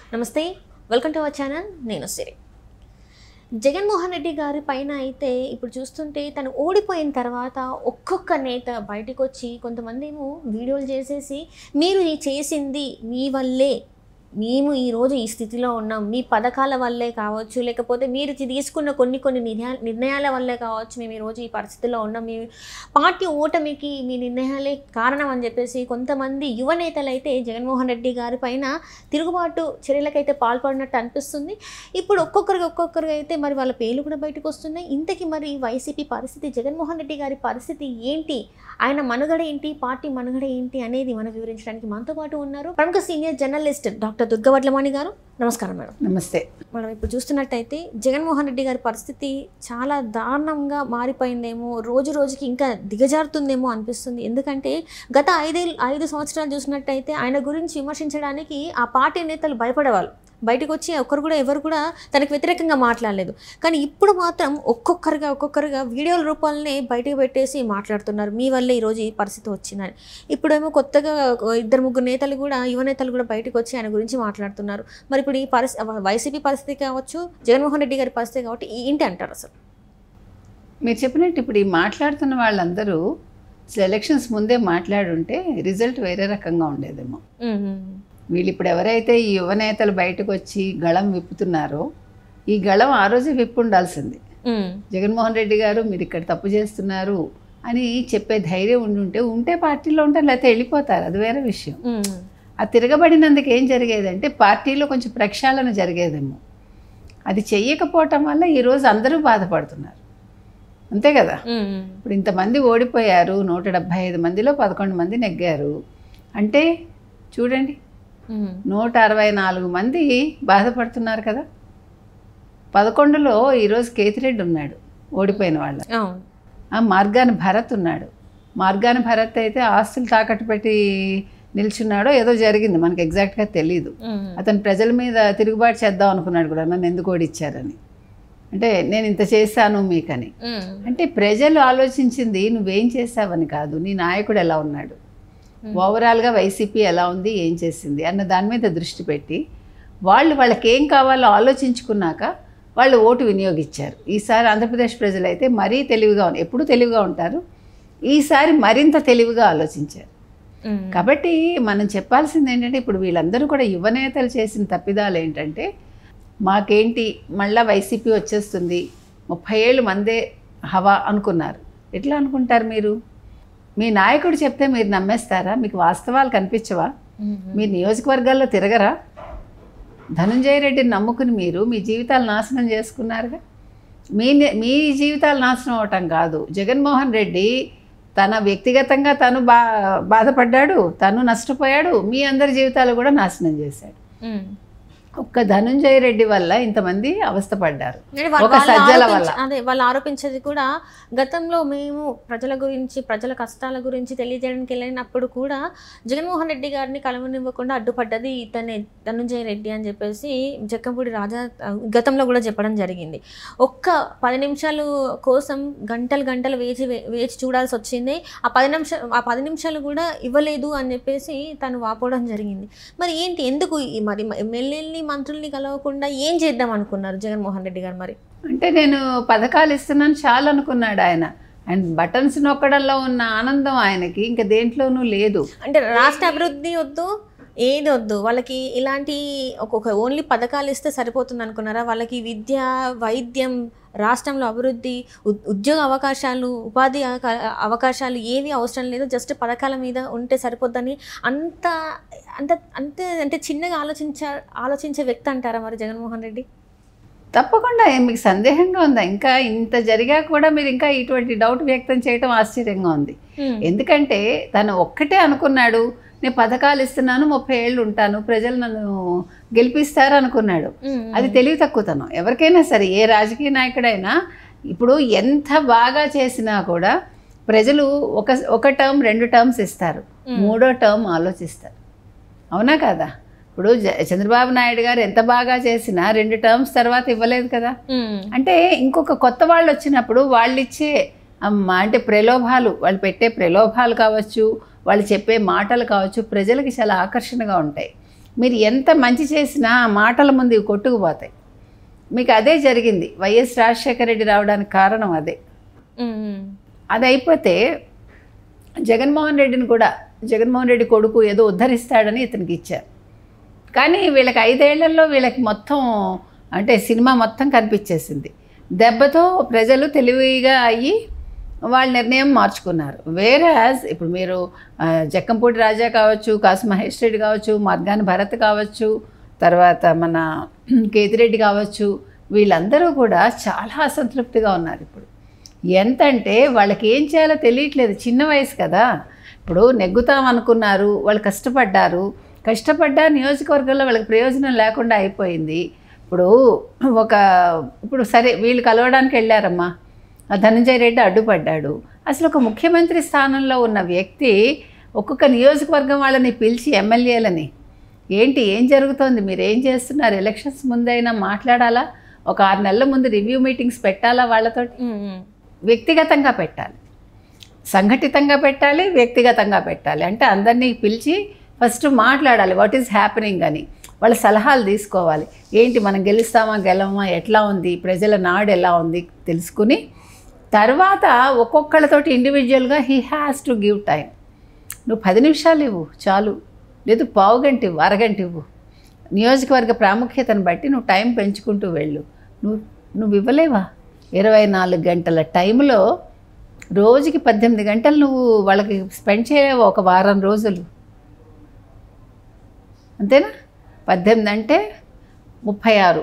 నమస్తే welcome to our channel నేను సిరి జగన్మోహన్ రెడ్డి గారి పైన అయితే ఇప్పుడు చూస్తుంటే తను ఓడిపోయిన తర్వాత ఒక్కొక్క నేత బయటకు వచ్చి కొంతమంది ఏమో వీడియోలు చేసేసి మీరు ఈ చేసింది మీ వల్లే మేము ఈరోజు ఈ స్థితిలో ఉన్నాం మీ పథకాల వల్లే కావచ్చు లేకపోతే మీరు తీసుకున్న కొన్ని కొన్ని నిర్ణయా నిర్ణయాల వల్లే కావచ్చు మేము ఈరోజు ఈ పరిస్థితిలో ఉన్నాం మీ పార్టీ ఓటమికి మీ నిర్ణయాలే కారణం అని చెప్పేసి కొంతమంది యువ నేతలు అయితే జగన్మోహన్ రెడ్డి గారి పైన తిరుగుబాటు చర్యలకైతే పాల్పడినట్టు అనిపిస్తుంది ఇప్పుడు ఒక్కొక్కరికి ఒక్కొక్కరికి అయితే మరి వాళ్ళ పేర్లు కూడా బయటకు వస్తున్నాయి ఇంతకీ మరి వైసీపీ పరిస్థితి జగన్మోహన్ రెడ్డి గారి పరిస్థితి ఏంటి ఆయన మనుగడ ఏంటి పార్టీ మనుగడ ఏంటి అనేది మనం వివరించడానికి మనతో పాటు ఉన్నారు ప్రముఖ సీనియర్ జర్నలిస్ట్ డాక్టర్ దుర్గవడ్లమణి గారు నమస్కారం మేడం నమస్తే మనం ఇప్పుడు చూస్తున్నట్టయితే జగన్మోహన్ రెడ్డి గారి పరిస్థితి చాలా దారుణంగా మారిపోయిందేమో రోజు రోజుకి ఇంకా దిగజారుతుందేమో అనిపిస్తుంది ఎందుకంటే గత ఐదేళ్ళు ఐదు సంవత్సరాలు చూసినట్టయితే ఆయన గురించి విమర్శించడానికి ఆ పార్టీ నేతలు భయపడేవాళ్ళు బయటకు వచ్చి ఒక్కరు కూడా ఎవరు కూడా తనకు వ్యతిరేకంగా మాట్లాడలేదు కానీ ఇప్పుడు మాత్రం ఒక్కొక్కరుగా ఒక్కొక్కరుగా వీడియోల రూపాలనే బయటకు పెట్టేసి మాట్లాడుతున్నారు మీ వల్లే ఈరోజు ఈ పరిస్థితి వచ్చిందని ఇప్పుడేమో కొత్తగా ఇద్దరు ముగ్గురు నేతలు కూడా యువ నేతలు కూడా బయటకు వచ్చి ఆయన గురించి మాట్లాడుతున్నారు మరి ఇప్పుడు ఈ పరిస్థితి వైసీపీ పరిస్థితి కావచ్చు జగన్మోహన్ రెడ్డి గారి పరిస్థితి కాబట్టి ఏంటి అంటారు అసలు మీరు చెప్పినట్టు ఇప్పుడు ఈ మాట్లాడుతున్న వాళ్ళందరూ ఎలక్షన్స్ ముందే మాట్లాడుంటే రిజల్ట్ వేరే రకంగా ఉండేదేమో వీళ్ళు ఇప్పుడు ఎవరైతే ఈ యువ నేతలు బయటకు వచ్చి గళం విప్పుతున్నారో ఈ గళం ఆ రోజే విప్పు ఉండాల్సింది జగన్మోహన్ రెడ్డి గారు మీరు ఇక్కడ తప్పు చేస్తున్నారు అని చెప్పే ధైర్యం ఉండి ఉంటే ఉంటే పార్టీలో ఉంటారు లేకపోతే వెళ్ళిపోతారు అది వేరే విషయం ఆ తిరగబడినందుకు ఏం జరిగేదంటే పార్టీలో కొంచెం ప్రక్షాళన జరిగేదేమో అది చెయ్యకపోవటం వల్ల ఈరోజు అందరూ బాధపడుతున్నారు అంతే కదా ఇప్పుడు ఇంతమంది ఓడిపోయారు నూట డెబ్భై ఐదు మందిలో పదకొండు మంది నెగ్గారు అంటే చూడండి నూట అరవై నాలుగు మంది బాధపడుతున్నారు కదా పదకొండులో ఈరోజు కేతిరెడ్డి ఉన్నాడు ఓడిపోయిన వాళ్ళ అవును ఆ మార్గాని భరత్ ఉన్నాడు మార్గాని భరత్ అయితే ఆస్తులు తాకట్టు పెట్టి నిల్చున్నాడో ఏదో జరిగింది మనకి ఎగ్జాక్ట్గా తెలియదు అతను ప్రజల మీద తిరుగుబాటు చేద్దాం అనుకున్నాడు కూడా నన్ను ఎందుకు ఓడిచ్చారని అంటే నేను ఇంత చేశాను మీకని అంటే ప్రజలు ఆలోచించింది నువ్వేం చేసావని కాదు నీ నాయకుడు ఎలా ఉన్నాడు ఓవరాల్గా వైసీపీ ఎలా ఉంది ఏం చేసింది అన్న దాని మీద దృష్టి పెట్టి వాళ్ళు వాళ్ళకి ఏం కావాలో ఆలోచించుకున్నాక వాళ్ళు ఓటు వినియోగించారు ఈసారి ఆంధ్రప్రదేశ్ ప్రజలైతే మరీ తెలివిగా ఉన్నారు ఎప్పుడు తెలివిగా ఉంటారు ఈసారి మరింత తెలివిగా ఆలోచించారు కాబట్టి మనం చెప్పాల్సింది ఏంటంటే ఇప్పుడు వీళ్ళందరూ కూడా యువనేతలు చేసిన తప్పిదాలు ఏంటంటే మాకేంటి మళ్ళా వైసీపీ వచ్చేస్తుంది ముప్పై ఏళ్ళు మందే హవా అనుకున్నారు ఎట్లా అనుకుంటారు మీరు మీ నాయకుడు చెప్తే మీరు నమ్మేస్తారా మీకు వాస్తవాలు కనిపించవా మీరు నియోజకవర్గాల్లో తిరగరా ధనంజయ రెడ్డిని నమ్ముకుని మీరు మీ జీవితాలు నాశనం చేసుకున్నారుగా మీ మీ జీవితాలు నాశనం అవటం కాదు జగన్మోహన్ రెడ్డి తన వ్యక్తిగతంగా తను బా బాధపడ్డాడు తను నష్టపోయాడు మీ అందరి జీవితాలు కూడా నాశనం చేశాడు ఒక్క ధనుంజయ రెడ్డి వల్ల ఇంతమంది అవస్థపడ్డారు అంటే వాళ్ళ- ఒక వాళ్ళు సజ్జల ఆరోపించ- వల్ల. అదే వాళ్ళు ఆరోపించేది కూడా గతంలో మేము ప్రజల గురించి ప్రజల కష్టాల గురించి తెలియజేయడానికి వెళ్ళినప్పుడు కూడా జగన్మోహన్ రెడ్డి గారిని కలవనివ్వకుండా అడ్డుపడ్డది ఇతనే ధనుంజయ రెడ్డి అని చెప్పేసి జక్కంపూడి రాజా ఆ, గతంలో కూడా చెప్పడం జరిగింది ఒక్క పది నిమిషాలు కోసం గంటలు గంటలు వేచి వే- వేచి చూడాల్సి వచ్చింది ఆ పది నిమిషాలు ఆ పది నిమిషాలు కూడా ఇవ్వలేదు అని చెప్పేసి తను వాపోవడం జరిగింది మరి ఏంటి ఎందుకు ఈ మరి ఎమ్మెల్యేలని మంత్రుల్ని కలవకుండా ఏం చేద్దాం అనుకున్నారు జగన్మోహన్ రెడ్డి గారు మరి అంటే నేను పథకాలు ఇస్తున్నాను చాలు అనుకున్నాడు ఆయన అండ్ బటన్స్ నొక్కడంలో ఉన్న ఆనందం ఆయనకి ఇంకా దేంట్లోనూ లేదు అంటే రాష్ట్ర అభివృద్ధి వద్దు ఏది వద్దు వాళ్ళకి ఇలాంటి ఒక్కొక్క ఓన్లీ పథకాలు ఇస్తే సరిపోతుంది అనుకున్నారా వాళ్ళకి విద్య వైద్యం రాష్ట్రంలో అభివృద్ధి ఉద్- ఉద్యోగ అవకాశాలు ఉపాధి అవకా- అవకాశాలు ఏవి అవసరం లేదు జస్ట్ పథకాల మీద ఉంటే సరిపోద్దని అంత అంత అంతే అంటే చిన్నగా ఆలోచించ ఆలోచించే వ్యక్తి అంటారా మరి జగన్మోహన్ రెడ్డి తప్పకుండా ఏం మీకు సందేహంగా ఉందా ఇంకా ఇంత జరిగా కూడా మీరు ఇంకా ఇటువంటి డౌట్ వ్యక్తం చేయటం ఆశ్చర్యంగా ఉంది ఎందుకంటే తను ఒక్కటే అనుకున్నాడు నేను పథకాలు ఇస్తున్నాను ముప్పై ఏళ్ళు ఉంటాను ప్రజలు నన్ను గెలిపిస్తారు అనుకున్నాడు అది తెలివి తక్కువతనం ఎవరికైనా సరే ఏ రాజకీయ నాయకుడైనా ఇప్పుడు ఎంత బాగా చేసినా కూడా ప్రజలు ఒక ఒక టర్మ్ రెండు టర్మ్స్ ఇస్తారు మూడో టర్మ్ ఆలోచిస్తారు అవునా కదా ఇప్పుడు జ- చంద్రబాబు నాయుడు గారు ఎంత బాగా చేసినా రెండు టర్మ్స్ తర్వాత ఇవ్వలేదు కదా అంటే ఇంకొక కొత్త వాళ్ళు వచ్చినప్పుడు వాళ్ళు ఇచ్చే అమ్మ అంటే ప్రలోభాలు వాళ్ళు పెట్టే ప్రలోభాలు కావచ్చు వాళ్ళు చెప్పే మాటలు కావచ్చు ప్రజలకి చాలా ఆకర్షణగా ఉంటాయి మీరు ఎంత మంచి చేసినా ఆ మాటల ముందు ఇవి కొట్టుకుపోతాయి మీకు అదే జరిగింది వైఎస్ రాజశేఖర రెడ్డి రావడానికి కారణం అదే అది అయిపోతే జగన్మోహన్ రెడ్డిని కూడా జగన్మోహన్ రెడ్డి కొడుకు ఏదో ఉద్ధరిస్తాడని ఇతనికి ఇచ్చారు కానీ వీళ్ళకి ఐదేళ్లలో వీళ్ళకి మొత్తం అంటే సినిమా మొత్తం కనిపించేసింది దెబ్బతో ప్రజలు తెలివిగా అయ్యి వాళ్ళ నిర్ణయం మార్చుకున్నారు వేరే ఇప్పుడు మీరు ఆ, జక్కంపూడి రాజా కావచ్చు కాసు మహేష్ రెడ్డి కావచ్చు మార్గాని భరత్ కావచ్చు తర్వాత మన కేతిరెడ్డి కావచ్చు వీళ్ళందరూ కూడా చాలా అసంతృప్తిగా ఉన్నారు ఇప్పుడు ఎంత అంటే వాళ్ళకి ఏం చేయాలో తెలియట్లేదు చిన్న వయసు కదా ఇప్పుడు నెగ్గుతాం అనుకున్నారు వాళ్ళు కష్టపడ్డారు కష్టపడ్డా నియోజకవర్గంలో వాళ్ళకి ప్రయోజనం లేకుండా అయిపోయింది ఇప్పుడు ఒక ఇప్పుడు సరే వీళ్ళు కలవడానికి వెళ్ళారమ్మా ఆ ధనంజయ రెడ్డి అడ్డుపడ్డాడు అసలు ఒక ముఖ్యమంత్రి స్థానంలో ఉన్న వ్యక్తి ఒక్కొక్క నియోజకవర్గం వాళ్ళని పిలిచి ఎమ్మెల్యేలని ఏంటి ఏం జరుగుతోంది మీరు ఏం చేస్తున్నారు ఎలక్షన్స్ ముందైనా మాట్లాడాలా ఒక ఆరు నెలల ముందు రివ్యూ మీటింగ్స్ పెట్టాలా వాళ్ళతో వ్యక్తిగతంగా పెట్టాలి సంఘటితంగా పెట్టాలి వ్యక్తిగతంగా పెట్టాలి అంటే అందరినీ పిలిచి ఫస్ట్ మాట్లాడాలి వాట్ ఈస్ హ్యాపెనింగ్ అని వాళ్ళ సలహాలు తీసుకోవాలి ఏంటి మనం గెలుస్తామా గెలవమా ఎట్లా ఉంది ప్రజల నాడు ఎలా ఉంది తెలుసుకుని తర్వాత ఒక్కొక్కళ్ళతోటి ఇండివిజువల్గా he has to give time నువ్వు పది నిమిషాలు ఇవ్వు చాలు లేదు పావు గంట ఇవ్వు అరగంట ఇవ్వు నియోజకవర్గ ప్రాముఖ్యతను బట్టి నువ్వు టైం పెంచుకుంటూ వెళ్ళు నువ్వు నువ్వు ఇవ్వలేవా ఇరవై నాలుగు గంటల టైంలో రోజుకి పద్దెనిమిది గంటలు నువ్వు వాళ్ళకి స్పెండ్ చేయలేవు ఒక వారం రోజులు అంతేనా పద్దెనిమిది అంటే ముప్పై ఆరు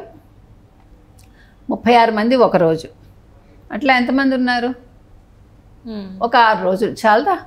ముప్పై ఆరు మంది ఒక రోజు అట్లా ఎంతమంది ఉన్నారు ఒక ఆరు రోజులు చాలదా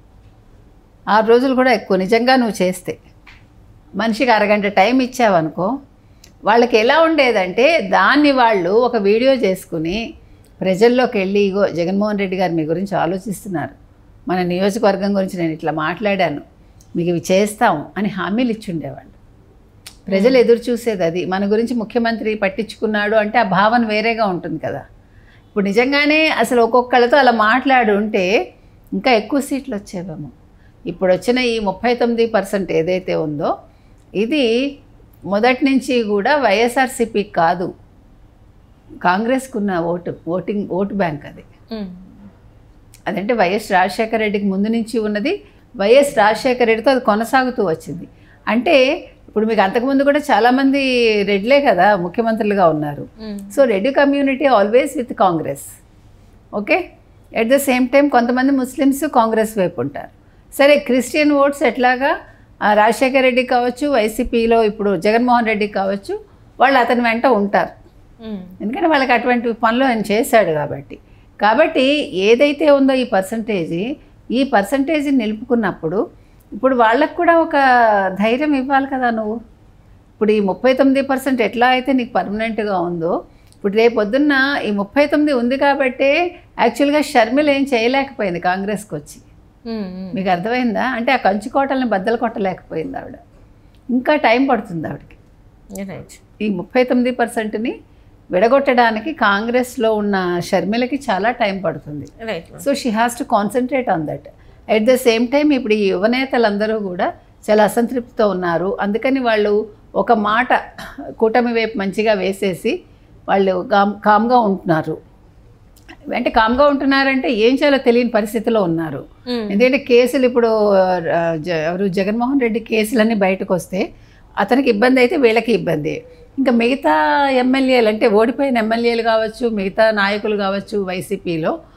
ఆరు రోజులు కూడా ఎక్కువ నిజంగా నువ్వు చేస్తే మనిషికి అరగంట టైం ఇచ్చావనుకో వాళ్ళకి ఎలా ఉండేదంటే దాన్ని వాళ్ళు ఒక వీడియో చేసుకుని ప్రజల్లోకి వెళ్ళి ఇగో జగన్మోహన్ రెడ్డి గారు మీ గురించి ఆలోచిస్తున్నారు మన నియోజకవర్గం గురించి నేను ఇట్లా మాట్లాడాను మీకు ఇవి చేస్తాం అని హామీలు ఇచ్చుండేవాళ్ళు ప్రజలు ఎదురు చూసేది అది మన గురించి ముఖ్యమంత్రి పట్టించుకున్నాడు అంటే ఆ భావన వేరేగా ఉంటుంది కదా ఇప్పుడు నిజంగానే అసలు ఒక్కొక్కళ్ళతో అలా మాట్లాడి ఉంటే ఇంకా ఎక్కువ సీట్లు వచ్చేవేమో ఇప్పుడు వచ్చిన ఈ ముప్పై తొమ్మిది పర్సెంట్ ఏదైతే ఉందో ఇది మొదటి నుంచి కూడా వైఎస్ఆర్సీపీ కాదు కాంగ్రెస్కున్న ఓటు ఓటింగ్ ఓటు బ్యాంక్ అది అదంటే వైఎస్ రాజశేఖర రెడ్డికి ముందు నుంచి ఉన్నది వైఎస్ రాజశేఖర రెడ్డితో అది కొనసాగుతూ వచ్చింది అంటే ఇప్పుడు మీకు అంతకుముందు కూడా చాలామంది రెడ్లే కదా ముఖ్యమంత్రులుగా ఉన్నారు so Reddy community always with Congress okay at the same time కొంతమంది ముస్లిమ్స్ కాంగ్రెస్ వైపు ఉంటారు సరే క్రిస్టియన్ ఓట్స్ ఎట్లాగా ఆ, రాజశేఖర రెడ్డి కావచ్చు వైసీపీలో ఇప్పుడు జగన్మోహన్ రెడ్డి కావచ్చు వాళ్ళు అతని వెంట ఉంటారు ఎందుకంటే వాళ్ళకి అటువంటి పనులు ఆయన చేశాడు కాబట్టి కాబట్టి ఏదైతే ఉందో ఈ పర్సంటేజీ ఈ పర్సంటేజీ నిలుపుకున్నప్పుడు ఇప్పుడు వాళ్ళకు కూడా ఒక ధైర్యం ఇవ్వాలి కదా నువ్వు ఇప్పుడు ఈ ముప్పై తొమ్మిది పర్సెంట్ ఎట్లా అయితే నీకు పర్మనెంట్గా ఉందో ఇప్పుడు రేపు పొద్దున్న ఈ ముప్పై తొమ్మిది ఉంది కాబట్టే యాక్చువల్గా షర్మిల ఏం చేయలేకపోయింది కాంగ్రెస్కి వచ్చి మీకు అర్థమైందా అంటే ఆ కంచుకోటల్ని బద్దలు కొట్టలేకపోయింది ఆవిడ ఇంకా టైం పడుతుంది ఆవిడకి రైట్ ఈ ముప్పై తొమ్మిది పర్సెంట్ని విడగొట్టడానికి కాంగ్రెస్లో ఉన్న షర్మిలకి చాలా టైం పడుతుంది right so she has to concentrate on that at the same time ఇప్పుడు ఈ యువనేతలందరూ కూడా చాలా అసంతృప్తితో ఉన్నారు అందుకని వాళ్ళు ఒక మాట కూటమి వైపు మంచిగా వేసేసి వాళ్ళు కామ్ కామ్గా ఉంటున్నారు అంటే కామ్గా ఉంటున్నారంటే ఏం చేయాలో తెలియని పరిస్థితిలో ఉన్నారు ఎందుకంటే కేసులు ఇప్పుడు ఆ, జ- ఎవరు జగన్మోహన్ రెడ్డి కేసులన్నీ బయటకు వస్తే అతనికి ఇబ్బంది అయితే వీళ్ళకి ఇబ్బంది ఇంకా మిగతా ఎమ్మెల్యేలు అంటే ఓడిపోయిన ఎమ్మెల్యేలు కావచ్చు మిగతా నాయకులు కావచ్చు వైసీపీలో